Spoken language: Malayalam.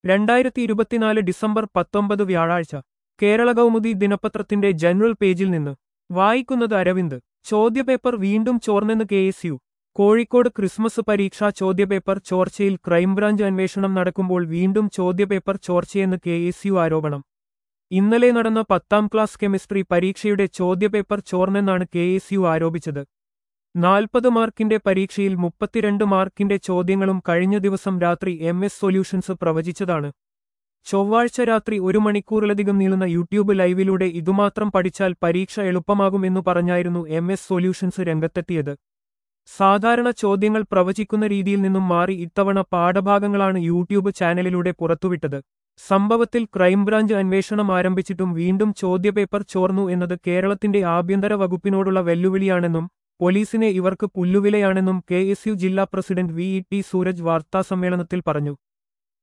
രണ്ടായിരത്തി ഇരുപത്തിനാല് ഡിസംബർ പത്തൊമ്പത് വ്യാഴാഴ്ച കേരള കൗമുദി ദിനപത്രത്തിന്റെ ജനറൽ പേജിൽ നിന്ന് വായിക്കുന്നത് അരവിന്ദ് ചോദ്യപേപ്പർ വീണ്ടും ചോർന്നെന്ന് K S U Kozhikode Christmas പരീക്ഷാ ചോദ്യപേപ്പർ ചോർച്ചയിൽ ക്രൈംബ്രാഞ്ച് അന്വേഷണം നടക്കുമ്പോൾ വീണ്ടും ചോദ്യപേപ്പർ ചോർച്ചയെന്ന് കെ എസ് യു ആരോപണം ഇന്നലെ നടന്ന പത്താം ക്ലാസ് കെമിസ്ട്രി പരീക്ഷയുടെ ചോദ്യപേപ്പർ ചോർന്നെന്നാണ് കെ എസ് യു ആരോപിച്ചത് നാൽപ്പത് മാർക്കിന്റെ പരീക്ഷയിൽ മുപ്പത്തിരണ്ട് മാർക്കിന്റെ ചോദ്യങ്ങളും കഴിഞ്ഞ ദിവസം രാത്രി എം എസ് സൊല്യൂഷൻസ് പ്രവചിച്ചതാണ് ചൊവ്വാഴ്ച രാത്രി ഒരു മണിക്കൂറിലധികം നീളുന്ന യൂട്യൂബ് ലൈവിലൂടെ ഇതുമാത്രം പഠിച്ചാൽ പരീക്ഷ എളുപ്പമാകുമെന്നു പറഞ്ഞായിരുന്നു എം എസ് സൊല്യൂഷൻസ് രംഗത്തെത്തിയത് സാധാരണ ചോദ്യങ്ങൾ പ്രവചിക്കുന്ന രീതിയിൽ നിന്നും മാറി ഇത്തവണ പാഠഭാഗങ്ങളാണ് യൂട്യൂബ് ചാനലിലൂടെ പുറത്തുവിട്ടത് സംഭവത്തിൽ ക്രൈംബ്രാഞ്ച് അന്വേഷണം ആരംഭിച്ചിട്ടും വീണ്ടും ചോദ്യപേപ്പർ ചോർന്നു എന്നത് കേരളത്തിന്റെ ആഭ്യന്തര വകുപ്പിനോടുള്ള വെല്ലുവിളിയാണെന്നും പോലീസിനെ ഇവർക്ക് പുല്ലുവിലയാണെന്നും കെ എസ് യു ജില്ലാ president V E T Sooraj വാർത്താസമ്മേളനത്തിൽ പറഞ്ഞു